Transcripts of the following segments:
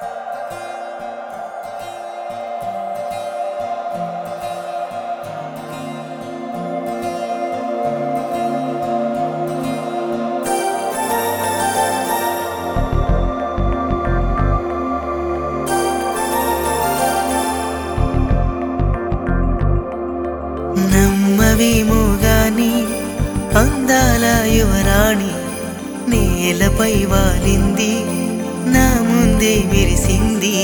నమ్మవేమో గాని అందాల యువరాణి నేలపై వాలింది నా ముందే మెరిసింది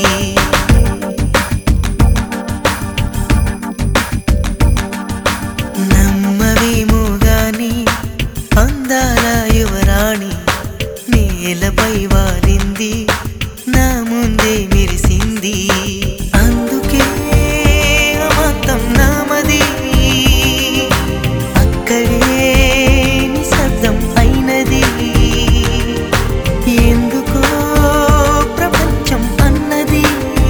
నమ్మవేమో గాని అందాల యువరాణి నేలపై వాలింది నా ముందే మెరిసింది అందుకే అమాంతం నామది అక్కడే నిశ్శబ్దం అయినది ఎందుకో ప్రపంచం అన్నది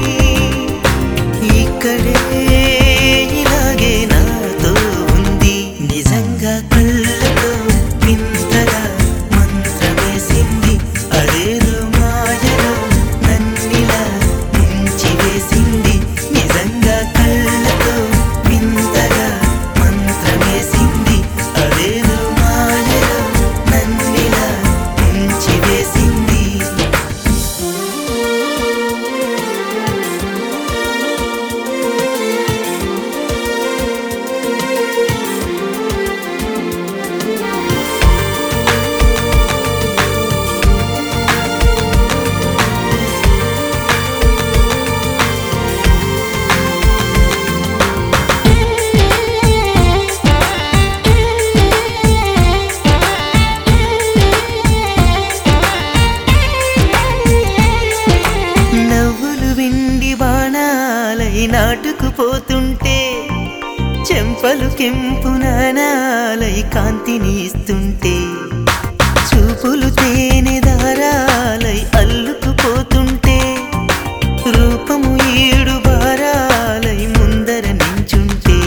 ఇక్కడే ఇలాగే నాతో ఉంది నిజంగా కళ్ళతో వింతగా మంత్రమేసింది అదేదో మాయలో నన్నిలా ముంచి వేసింది నిజంగా కళ్ళతో వింతగా మంత్రమేసింది అదేదో మాయలో నన్నిలా ముంచి వేసింది నవ్వులు విండి బాణాలై నాటుకుపోతుంటే చెంపలు కెంపు నాణాలై కాంతిని ఇస్తుంటే చూపులు తేనె దారాలై అల్లుకుపోతుంటే రూపము ఏడు బారాలై ముందర నించుంటే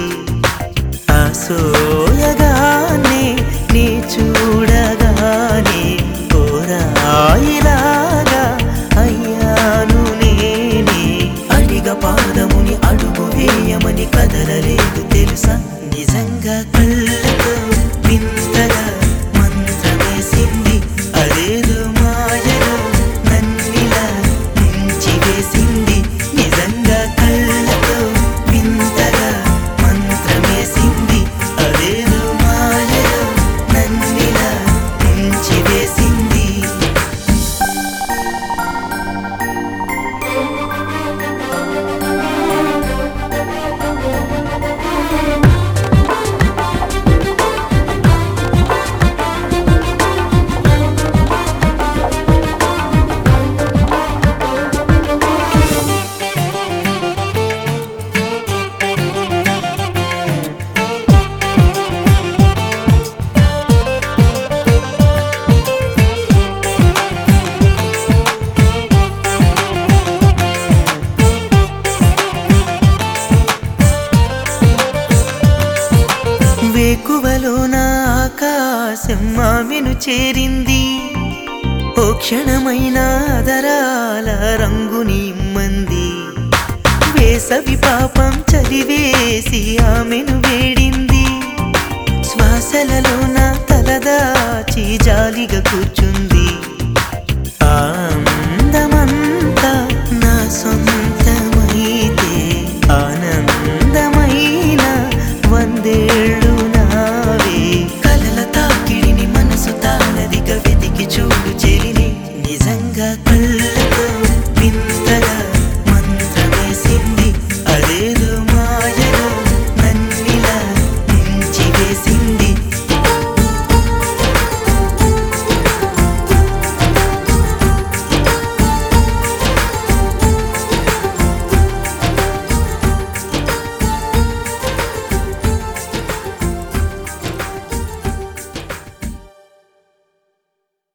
ఆసోయగానే నీ చూడగానే కోరాయిలాగా అయ్యాను నేనే అడిగ పాదముని అడుగు వేయమని కదలలేదు తెలుసా నిజంగా కళ్ళతో వింతగా మంత్రమేసింది అదేదో మాయలో నన్నిలా ముంచి వేసింది నిజంగా కళ్ళతో వింతగా మంత్రమేసింది అదేదో మాయలో నన్నిలా ముంచి వేసింది వేకువలో నా ఆకాశం ఆమెను చేరింది ఓ క్షణమైన దరాల రంగుని ఇమ్మంది వేసవి పాపం చలివేసి ఆమెను వేడింది శ్వాసలలో నా తలదాచి జాలిగా కూర్చుంది